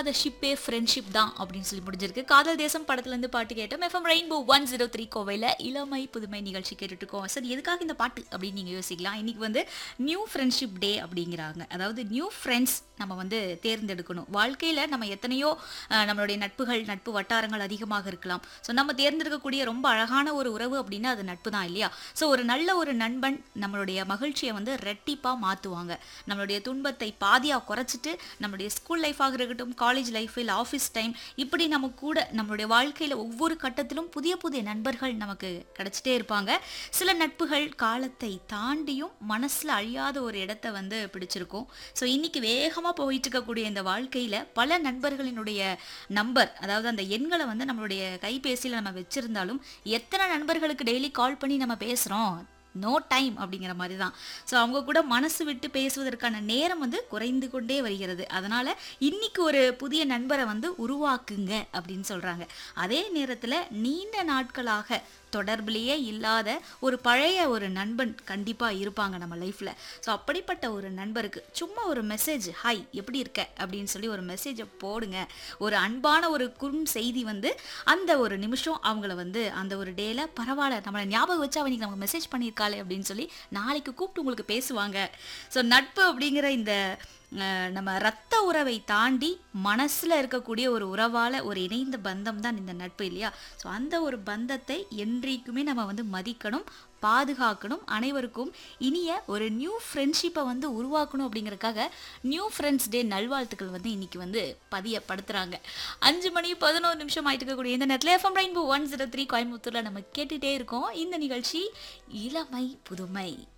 இல்லாத ஷிப்பே ஃப்ரெண்ட்ஷிப் தான் அப்படின்னு சொல்லி முடிஞ்சிருக்கு காதல் தேசம் படத்துல இருந்து பாட்டு கேட்டோம் FM rainbow one zero three கோவையில் இளமை புதுமை நிகழ்ச்சி கேட்டுட்டு இருக்கோம் சரி எதுக்காக இந்த பாட்டு அப்படின்னு நீங்க யோசிக்கலாம் இன்னைக்கு வந்து நியூ ஃப்ரெண்ட்ஷிப் டே அப்படிங்கிறாங்க அதாவது நியூ ஃப்ரெண்ட்ஸ் நம்ம வந்து தேர்ந்தெடுக்கணும் வாழ்க்கையில நம்ம எத்தனையோ அஹ், நம்மளுடைய நட்புகள் நட்பு வட்டாரங்கள் அதிகமாக இருக்கலாம் ஸோ நம்ம தேர்ந்தெடுக்கக்கூடிய ரொம்ப அழகான ஒரு உறவு அப்படின்னா அது நட்பு தான் இல்லையா ஸோ ஒரு நல்ல ஒரு நண்பன் நம்மளுடைய மகிழ்ச்சியை வந்து ரெட்டிப்பா மாத்துவாங்க நம்மளுடைய துன்பத்தை பாதியா குறைச்சிட்டு நம்மளுடைய ஸ்கூல் லைஃபாக இருக்கட்டும் காலேஜ் லைஃப் இல்லை ஆஃபீஸ் டைம் இப்படி நம்ம கூட நம்மளுடைய வாழ்க்கையில ஒவ்வொரு கட்டத்திலும் புதிய புதிய நண்பர்கள் நமக்கு கிடைச்சிட்டே இருப்பாங்க சில நட்புகள் காலத்தை தாண்டியும் மனசுல அழியாத ஒரு இடத்த வந்து பிடிச்சிருக்கும் ஸோ இன்னைக்கு வேகமா போயிட்டு இருக்கக்கூடிய இந்த வாழ்க்கையில பல நண்பர்களினுடைய நம்பர் அதாவது அந்த எண்களை வந்து நம்மளுடைய கைபேசியில நம்ம வச்சிருந்தாலும் எத்தனை நண்பர்களுக்கு டெய்லி கால் பண்ணி நம்ம பேசுறோம் நோ டைம் அப்படிங்கிற மாதிரி தான் ஸோ அவங்க கூட மனசு விட்டு பேசுவதற்கான நேரம் வந்து குறைந்து கொண்டே வருகிறது அதனால இன்னைக்கு ஒரு புதிய நண்பரை வந்து உருவாக்குங்க அப்படின்னு சொல்றாங்க அதே நேரத்தில் நீண்ட நாட்களாக தொடர்பிலேயே இல்லாத ஒரு பழைய ஒரு நண்பன் கண்டிப்பாக இருப்பாங்க நம்ம லைஃப்பில் ஸோ அப்படிப்பட்ட ஒரு நண்பருக்கு சும்மா ஒரு மெசேஜ் ஹாய் எப்படி இருக்க அப்படின்னு சொல்லி ஒரு மெசேஜை போடுங்க ஒரு அன்பான ஒரு குறும் செய்தி வந்து அந்த ஒரு நிமிஷம் அவங்கள வந்து அந்த ஒரு டேல பரவாயில்ல நம்மளை ஞாபகம் வச்சு அவனுக்கு நமக்கு மெசேஜ் பண்ணியிருக்காளே அப்படின்னு சொல்லி நாளைக்கு கூப்பிட்டு உங்களுக்கு பேசுவாங்க ஸோ நட்பு அப்படிங்கிற இந்த அஹ், நம்ம ரத்த உறவை தாண்டி மனசுல இருக்கக்கூடிய ஒரு உறவால ஒரு இணைந்த பந்தம் தான் இந்த நட்பு இல்லையா ஸோ அந்த ஒரு பந்தத்தை என்றைக்குமே நம்ம வந்து மதிக்கணும் பாதுகாக்கணும் அனைவருக்கும் இனிய ஒரு நியூ ஃப்ரெண்ட்ஷிப்பை வந்து உருவாக்கணும் அப்படிங்கறதுக்காக நியூ ஃப்ரெண்ட்ஸ் டே நல்வாழ்த்துக்கள் வந்து இன்னைக்கு வந்து பதியப்படுத்துறாங்க அஞ்சு மணி பதினோரு நிமிஷம் ஆயிட்டு இருக்கக்கூடிய இந்த நேரத்தில் FM rainbow one zero three கோயம்புத்தூர்ல நம்ம கேட்டுட்டே இருக்கோம் இந்த நிகழ்ச்சி இளமை புதுமை